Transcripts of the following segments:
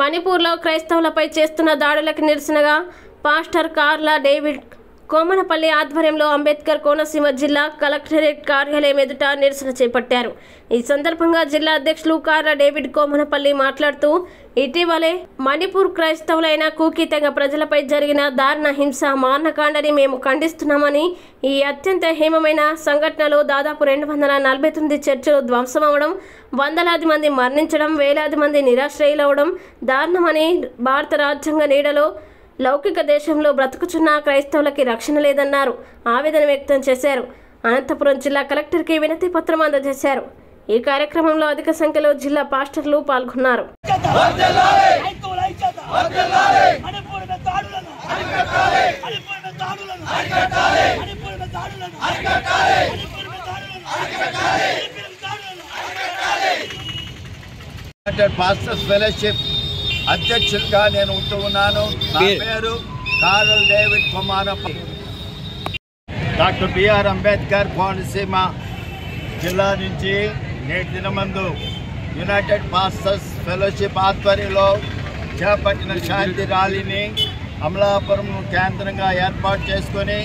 మణిపూర్లో క్రైస్తవులపై చేస్తున్న దాడులకు నిరసనగా పాస్టర్ కార్లా డేవిడ్ కోమనపల్లి ఆధ్వర్యంలో అంబేద్కర్ కోనసీమ జిల్లా కలెక్టరేట్ కార్యాలయం ఎదుట నిరసన చేపట్టారు ఈ సందర్భంగా జిల్లా అధ్యక్షులు కార్ల డేవిడ్ కోమనపల్లి మాట్లాడుతూ ఇటీవలే మణిపూర్ క్రైస్తవులైన కూకీ తెగ ప్రజలపై జరిగిన దారుణ హింస మారణకాండని మేము ఖండిస్తున్నామని ఈ అత్యంత హేమమైన సంఘటనలో దాదాపు రెండు వందల నలభై తొమ్మిది చర్చలు ధ్వంసమవడం వందలాది మంది మరణించడం వేలాది మంది నిరాశ్రయులవడం దారుణమని భారత రాజ్యాంగ నీడలో లౌకిక దేశంలో బ్రతుకుచున్న క్రైస్తవులకి రక్షణ లేదన్నారు ఆవేదన వ్యక్తం చేశారు అనంతపురం జిల్లా కలెక్టర్కి వినతి పత్రం అందజేశారు ఈ కార్యక్రమంలో అధిక సంఖ్యలో జిల్లా పాస్టర్లు పాల్గొన్నారు క్రైస్తవుల ఐక్యత మణిపూర్ మీద దాడులను మణిపూర్ మీద దాడులను మణిపూర్ మీద దాడులను మణిపూర్ మీద దాడులను మణిపూర్ మీద దాడులను యునైటెడ్ పాస్టర్స్ ఫెలోషిప్ అధ్యక్షులుగా నేను ఉంటూ ఉన్నాను నా పేరు Carl David Kumarappa doctor BR Ambedkar Konaseema జిల్లా నుంచి నేటి దినమందు యునైటెడ్ పాస్టర్స్ ఫెలోషిప్ ఆధ్వర్యంలో చేపట్టిన శాంతి ర్యాలీని అమలాపురం కేంద్రంగా ఏర్పాటు చేసుకొని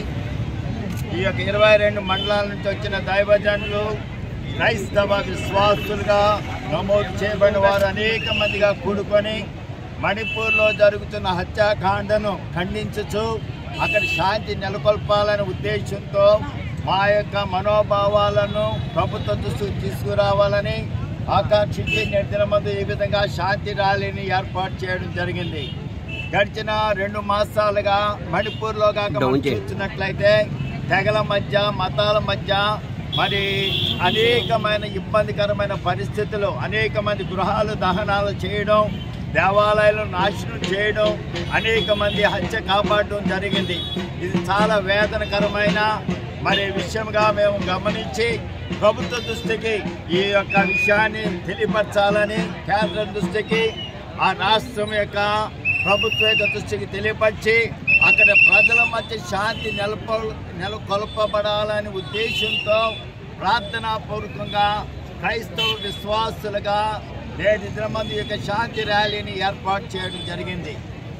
ఈ యొక్క ఇరవై రెండు మండలాల నుంచి వచ్చిన దైవజనులు క్రైస్తవ విశ్వాసులుగా నమోదు చేయబడిన వారు అనేక మందిగా కూడుకొని మణిపూర్లో జరుగుతున్న హత్యాకాండను ఖండించుచు అక్కడ శాంతి నెలకొల్పాలనే ఉద్దేశంతో మా యొక్క మనోభావాలను ప్రభుత్వ దృష్టికి తీసుకురావాలని ఆకాంక్షించి నేటి మందు ఈ విధంగా శాంతి ర్యాలీని ఏర్పాటు చేయడం జరిగింది గడిచిన రెండు మాసాలుగా మణిపూర్లో కాక మనం చూసినట్లయితే తెగల మధ్య మతాల మధ్య మరి అనేకమైన ఇబ్బందికరమైన పరిస్థితులు అనేక మంది గృహాలు దహనాలు చేయడం దేవాలయాలను నాశనం చేయడం అనేక మంది హత్య కాపాడడం జరిగింది ఇది చాలా వేదనకరమైన మరి విషయంగా మేము గమనించి ప్రభుత్వ దృష్టికి ఈ యొక్క విషయాన్ని తెలియపరచాలని కేంద్ర దృష్టికి ఆ రాష్ట్రం యొక్క ప్రభుత్వ యొక్క దృష్టికి తెలియపరిచి అక్కడ ప్రజల మధ్య శాంతి నెలకొ నెలకొల్పబడాలనే ఉద్దేశంతో ప్రార్థనాపూర్వకంగా క్రైస్తవ విశ్వాసులుగా నేటి దినమంది యొక్క శాంతి ర్యాలీని ఏర్పాటు చేయడం జరిగింది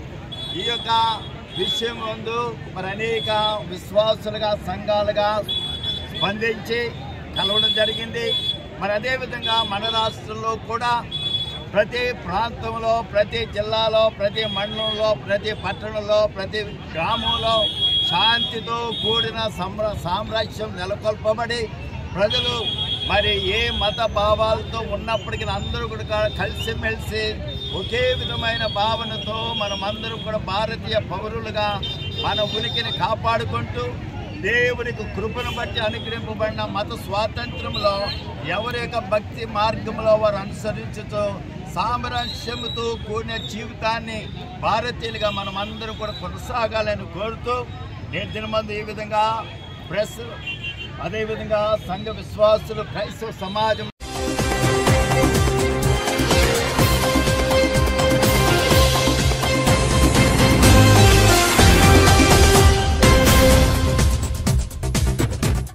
ఈ యొక్క విషయం ముందు మరి అనేక విశ్వాసులుగా సంఘాలుగా స్పందించి కలవడం జరిగింది మరి అదేవిధంగా మన రాష్ట్రంలో కూడా ప్రతి ప్రాంతంలో ప్రతి జిల్లాలో ప్రతి మండలంలో ప్రతి పట్టణంలో ప్రతి గ్రామంలో శాంతితో కూడిన సంర సామ్రాజ్యం నెలకొల్పబడి ప్రజలు మరి ఏ మత భావాలతో ఉన్నప్పటికీ అందరూ కూడా కలిసిమెలిసి ఒకే విధమైన భావనతో మనమందరం కూడా భారతీయ పౌరులుగా మన ఉనికిని కాపాడుకుంటూ దేవునికి కృపను బట్టి అనుగ్రహింపబడిన మత స్వాతంత్రంలో ఎవరి యొక్క భక్తి మార్గంలో వారు అనుసరించుతూ సామరస్యముతో కూడిన జీవితాన్ని భారతీయులుగా మనం అందరం కూడా కొనసాగాలని కోరుతూ నేటి దినమందు ఈ విధంగా ప్రెస్ అదేవిధంగా సంఘ విశ్వాసులు క్రైస్తవ సమాజం